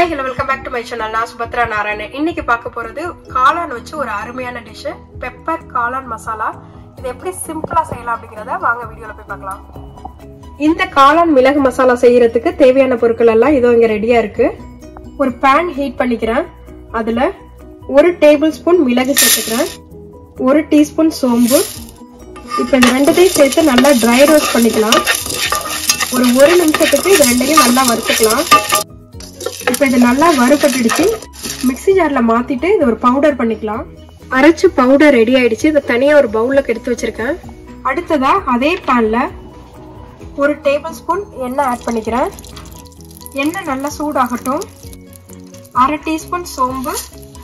hi hello welcome back to my channel நான் சுபத்ரா நாராயணன் இன்னைக்கு பார்க்க போறது காளான் வச்சு ஒரு அருமையான டிஷ் பெப்பர் காளான் மசாலா இது எப்படி சிம்பிளா செய்யலாம் அப்படிங்கறத வாங்க வீடியோல போய் பார்க்கலாம் இந்த காளான் மிளகு மசாலா செய்யறதுக்கு தேவையான பொருட்கள் எல்லாம் இதோ இங்க ரெடியா இருக்கு ஒரு பேன் ஹீட் பண்ணிக்கிறேன் அதுல ஒரு டேபிள் ஸ்பூன் மிளகு சேர்த்துக்கிறேன் ஒரு டீஸ்பூன் சோம்பு இப்போ இந்த ரெண்டத்தையும் சேர்த்து நல்லா ட்ரை ரோஸ்ட் பண்ணிக்கலாம் ஒரு ஒரு நிமிஷத்துக்கு இது ரெண்டையும் நல்லா வறுத்துக்கலாம் இப்போ இது நல்லா வறுபட்டுடுச்சு மிக்ஸி ஜார்ல மாத்திட்டு இது ஒரு பவுடர் பண்ணிக்கலாம் அரைச்சு பவுடர் ரெடி ஆயிடுச்சு இதை தனியா ஒரு பவுல்ல எடுத்து வச்சிருக்கேன் அடுத்ததா அதே பேன்ல ஒரு டேபிள் ஸ்பூன் எண்ணெய் ஆட் பண்ணிக்கிறேன் எண்ணெய் நல்லா சூடாகட்டும் அரை டீஸ்பூன் சோம்பு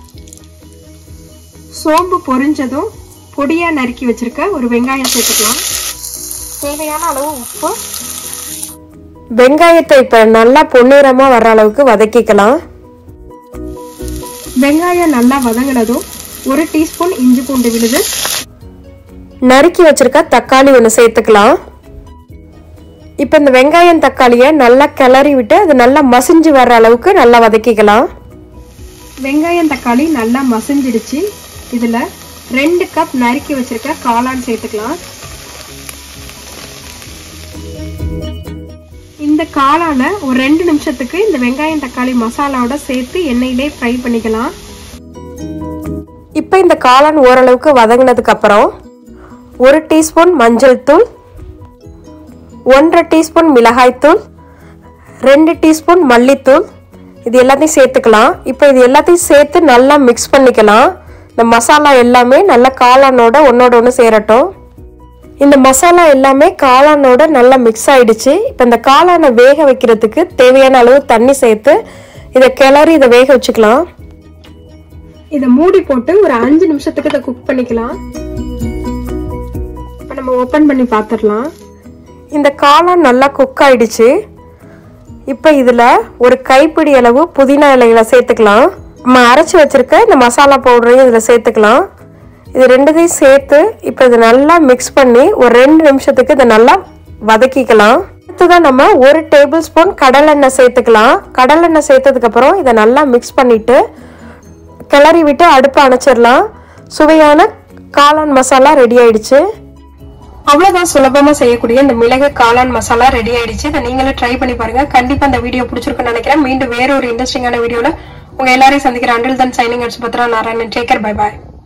சோம்பு பொரிஞ்சதும் பொடியா நறுக்கி வச்சிருக்க ஒரு வெங்காயம் சேர்த்துக்கலாம் தேவையான அளவு உப்பு வெங்காயத்தை இப்ப நல்லா பொன்னிறமா வர்ற அளவுக்கு வதக்கிக்கலாம் வெங்காயம் நல்லா வதங்கினதும் ஒரு டீஸ்பூன் இஞ்சி பூண்டு விழுது நறுக்கி வச்சிருக்க தக்காளி ஒன்று சேர்த்துக்கலாம் இப்போ இந்த வெங்காயம் தக்காளியை நல்லா கிளறி விட்டு அது நல்லா மசிஞ்சு வர்ற அளவுக்கு நல்லா வதக்கிக்கலாம் வெங்காயம் தக்காளி நல்லா மசிஞ்சிடுச்சு இதுல ரெண்டு கப் நறுக்கி வச்சிருக்க காளான் சேர்த்துக்கலாம் இந்த காளான ஒரு ரெண்டு நிமிஷத்துக்கு இந்த வெங்காயம் தக்காளி மசாலாவோட சேர்த்து எண்ணெயிலே ஃப்ரை பண்ணிக்கலாம் இப்போ இந்த காளான் ஓரளவுக்கு வதங்கினதுக்கு அப்புறம் ஒரு டீஸ்பூன் மஞ்சள் தூள் ஒன்றரை டீஸ்பூன் மிளகாய்த்தூள் ரெண்டு டீஸ்பூன் மல்லித்தூள் இது எல்லாத்தையும் சேர்த்துக்கலாம் இப்போ இது எல்லாத்தையும் சேர்த்து நல்லா மிக்ஸ் பண்ணிக்கலாம் இந்த மசாலா எல்லாமே நல்லா காளானோட ஒன்றோட ஒன்று சேரட்டும் இந்த மசாலா எல்லாமே காளானோட நல்லா மிக்ஸ் ஆயிடுச்சு இப்போ இந்த காளானை வேக வைக்கிறதுக்கு தேவையான அளவு தண்ணி சேர்த்து இதை கிளறி இதை வேக வச்சுக்கலாம் இதை மூடி போட்டு ஒரு அஞ்சு நிமிஷத்துக்கு இதை குக் பண்ணிக்கலாம் இப்போ நம்ம ஓப்பன் பண்ணி பார்த்துடலாம் இந்த காளான் நல்லா குக் ஆயிடுச்சு இப்போ இதில் ஒரு கைப்பிடி அளவு புதினா இலைகளை சேர்த்துக்கலாம் நம்ம அரைச்சி வச்சிருக்க இந்த மசாலா பவுடரையும் இதில் சேர்த்துக்கலாம் இது ரெண்டுத்தையும் சேர்த்து இப்போ இதை நல்லா மிக்ஸ் பண்ணி ஒரு ரெண்டு நிமிஷத்துக்கு இதை நல்லா வதக்கிக்கலாம் அடுத்ததான் நம்ம ஒரு டேபிள் ஸ்பூன் கடலெண்ணெய் சேர்த்துக்கலாம் கடலெண்ணெய் சேர்த்ததுக்கப்புறம் இதை நல்லா மிக்ஸ் பண்ணிட்டு கிளறி விட்டு அடுப்பை அணைச்சிடலாம் சுவையான காளான் மசாலா ரெடி ஆயிடுச்சு அவ்வளவுதான் சுலபமா செய்யக்கூடிய இந்த மிளகு காளான் மசாலா ரெடி ஆயிடுச்சு இதை நீங்களும் ட்ரை பண்ணி பாருங்க கண்டிப்பா இந்த வீடியோ பிடிச்சிருக்குன்னு நினைக்கிறேன் மீண்டும் வேற ஒரு இன்ட்ரெஸ்டிங்கான வீடியோல உங்க எல்லாரையும் சந்திக்கிறேன் அண்டில் தன் சைனிங் அட்ஸ் பத்ரா நாராயணன் டேக்கர் பை பாய்